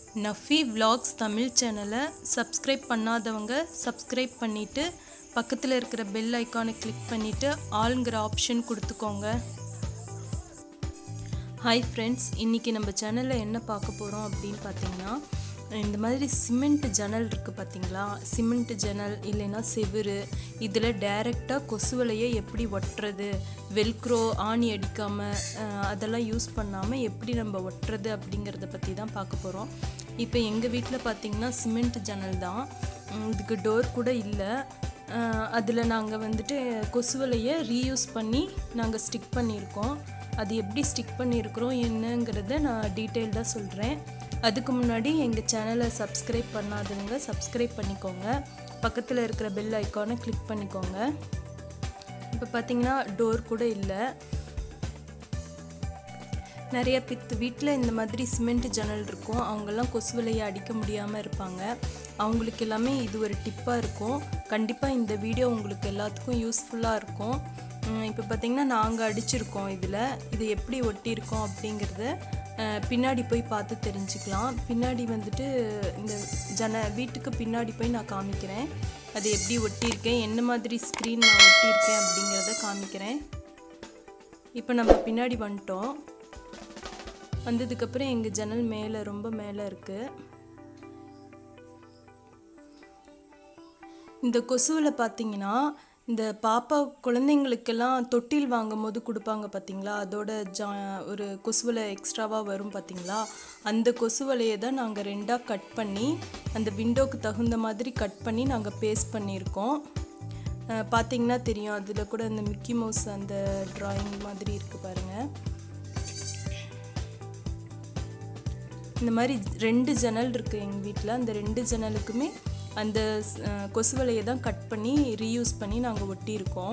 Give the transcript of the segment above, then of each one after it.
நஃபி vlogs Tamil சேனலை subscribe பண்ணாதவங்க subscribe பண்ணிவிட்டு பக்கத்தில் இருக்கிற பெல் ஐக்கானை கிளிக் பண்ணிவிட்டு ஆளுங்கிற ஆப்ஷன் கொடுத்துக்கோங்க ஹாய் ஃப்ரெண்ட்ஸ் இன்றைக்கி நம்ம சேனலில் என்ன பார்க்க போகிறோம் அப்படின்னு பார்த்தீங்கன்னா இந்த மாதிரி சிமெண்ட் ஜன்னல் இருக்குது பார்த்தீங்களா சிமெண்ட் ஜன்னல் இல்லைன்னா செவுரு இதில் டைரெக்டாக கொசு வலையை எப்படி ஒட்டுறது வெல்க்ரோ ஆணி அடிக்காமல் அதெல்லாம் யூஸ் பண்ணாமல் எப்படி நம்ம ஒட்டுறது அப்படிங்கிறத பற்றி தான் பார்க்க போகிறோம் இப்போ எங்கள் வீட்டில் பார்த்தீங்கன்னா சிமெண்ட் ஜன்னல் தான் உம், இதுக்கு டோர் கூட இல்லை அதில் நாங்கள் வந்துட்டு கொசு வலையை ரீயூஸ் பண்ணி நாங்கள் ஸ்டிக் பண்ணியிருக்கோம் அது எப்படி ஸ்டிக் பண்ணியிருக்கிறோம் என்னங்கிறத நான் டீட்டெயில்டாக சொல்கிறேன் அதுக்கு முன்னாடி எங்கள் சேனலை சப்ஸ்கிரைப் பண்ணாதவங்க சப்ஸ்கிரைப் பண்ணிக்கோங்க பக்கத்தில் இருக்கிற பெல் ஐக்கானை கிளிக் பண்ணிக்கோங்க இப்போ பார்த்தீங்கன்னா டோர் கூட இல்லை நிறைய பித்து வீட்டில் இந்த மாதிரி சிமெண்ட் ஜன்னல் இருக்கும் அவங்கெல்லாம் கொசு வலையை அடிக்க முடியாமல் இருப்பாங்க அவங்களுக்கு எல்லாமே இது ஒரு டிப்பாக இருக்கும் கண்டிப்பாக இந்த வீடியோ உங்களுக்கு எல்லாத்துக்கும் யூஸ்ஃபுல்லாக இருக்கும் இப்போ பார்த்தீங்கன்னா நாங்கள் அடிச்சிருக்கோம் இதில் இது எப்படி ஒட்டியிருக்கோம் அப்படிங்கிறத அஹ், பின்னாடி போய் பார்த்து தெரிஞ்சுக்கலாம் பின்னாடி வந்துட்டு இந்த ஜன வீட்டுக்கு பின்னாடி போய் நான் காமிக்கிறேன் அது எப்படி ஒட்டியிருக்கேன் என்ன மாதிரி ஸ்க்ரீன் நான் ஒட்டியிருக்கேன் அப்படிங்கிறத காமிக்கிறேன் இப்போ நம்ம பின்னாடி வந்துட்டோம் வந்ததுக்கப்புறம் எங்கள் ஜன்னல் மேலே ரொம்ப மேலே இருக்குது இந்த கொசுவில் பார்த்தீங்கன்னா இந்த பாப்பா குழந்தைங்களுக்கெல்லாம் தொட்டில் வாங்கும் போது கொடுப்பாங்க பார்த்தீங்களா அதோட ஜா ஒரு கொசுவலை எக்ஸ்ட்ராவாக வரும் பார்த்தீங்களா அந்த கொசுவலையை தான் நாங்கள் ரெண்டாக கட் பண்ணி அந்த விண்டோக்கு தகுந்த மாதிரி கட் பண்ணி நாங்கள் பேஸ்ட் பண்ணியிருக்கோம் அஹ் பார்த்தீங்கன்னா தெரியும் அதில் கூட அந்த மிக்கி மவுஸ் அந்த டிராயிங் மாதிரி இருக்குது பாருங்கள் இந்த மாதிரி ரெண்டு ஜன்னல் இருக்குது எங்கள் வீட்டில் அந்த ரெண்டு ஜன்னலுக்குமே அந்த அஹ், கொசு வலையை தான் கட் பண்ணி ரீயூஸ் பண்ணி நாங்கள் ஒட்டியிருக்கோம்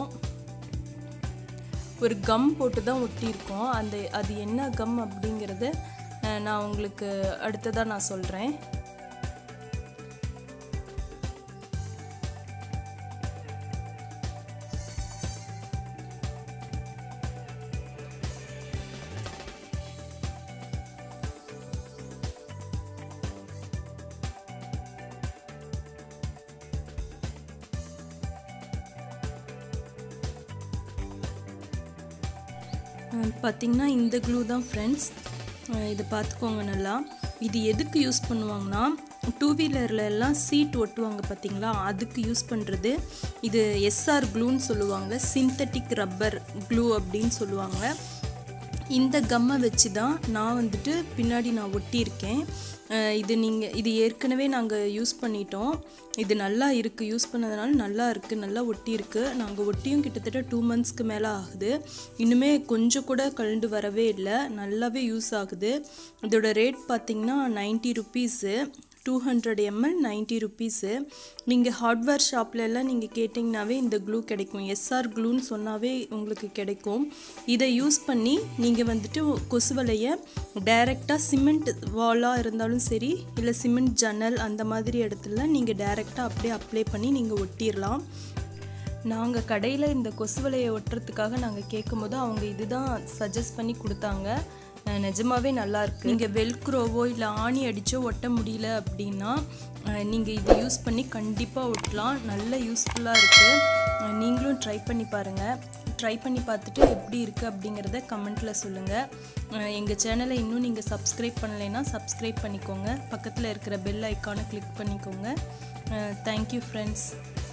ஒரு கம் போட்டு தான் ஒட்டியிருக்கோம் அந்த அது என்ன கம் அப்படிங்கிறத அஹ், நான் உங்களுக்கு அடுத்ததாக நான் சொல்கிறேன் பார்த்திங்கன்னா இந்த க்ளூ தான் ஃப்ரெண்ட்ஸ் இதை பார்த்துக்கோங்க நல்லா இது எதுக்கு யூஸ் பண்ணுவாங்கன்னா டூ வீலரில் எல்லாம் சீட் ஒட்டுவாங்க பார்த்தீங்களா அதுக்கு யூஸ் பண்ணுறது இது எஸ்ஆர் க்ளூன்னு சொல்லுவாங்க சிந்தட்டிக் ரப்பர் க்ளூ அப்படின்னு சொல்லுவாங்க இந்த கம்மை வச்சு தான் நான் வந்துட்டு பின்னாடி நான் ஒட்டியிருக்கேன் அஹ் இது நீங்கள் இது ஏற்கனவே நாங்கள் யூஸ் பண்ணிட்டோம் இது நல்லா இருக்குது யூஸ் பண்ணதுனால நல்லா இருக்குது நல்லா ஒட்டியிருக்கு நாங்கள் ஒட்டியும் கிட்டத்தட்ட டூ மந்த்ஸ்க்கு மேலே ஆகுது இன்னுமே கொஞ்சம் கூட கழண்டு வரவே இல்லை நல்லாவே யூஸ் ஆகுது இதோட ரேட் பார்த்திங்கன்னா ninety rupees two hundred ML ninety rupees நீங்கள் ஹார்ட்வேர் ஷாப்ல எல்லாம் நீங்கள் கேட்டிங்கனாவே இந்த க்ளூ கிடைக்கும் எஸ்ஆர் க்ளூன்னு சொன்னாவே உங்களுக்கு கிடைக்கும் இதை யூஸ் பண்ணி நீங்கள் வந்துட்டு கொசு வலையை டைரெக்டாக சிமெண்ட் வாலாக இருந்தாலும் சரி இல்லை சிமெண்ட் ஜன்னல் அந்த மாதிரி இடத்துல நீங்கள் டைரெக்டாக அப்படியே அப்ளை பண்ணி நீங்கள் ஒட்டிடலாம் நாங்கள் கடையில் இந்த கொசு வலையை ஒட்டுறதுக்காக நாங்கள் கேட்கும்போது அவங்க இதுதான் சஜஸ்ட் பண்ணி கொடுத்தாங்க அஹ் நிஜமாவே நல்லா இருக்கு நீங்கள் வெல்க்ரோவோ இல்லை ஆணி அடிச்சோ ஒட்ட முடியல அப்படின்னா நீங்கள் இதை யூஸ் பண்ணி கண்டிப்பாக ஒட்டலாம் நல்ல யூஸ்ஃபுல்லாக இருக்குது நீங்களும் ட்ரை பண்ணி பாருங்கள் ட்ரை பண்ணி பார்த்துட்டு எப்படி இருக்குது அப்படிங்கிறத கமெண்ட்டில் சொல்லுங்கள் எங்கள் சேனலை இன்னும் நீங்கள் சப்ஸ்கிரைப் பண்ணலைன்னா சப்ஸ்கிரைப் பண்ணிக்கோங்க பக்கத்தில் இருக்கிற பெல் ஐக்கானை கிளிக் பண்ணிக்கோங்க தேங்க்யூ ஃப்ரெண்ட்ஸ்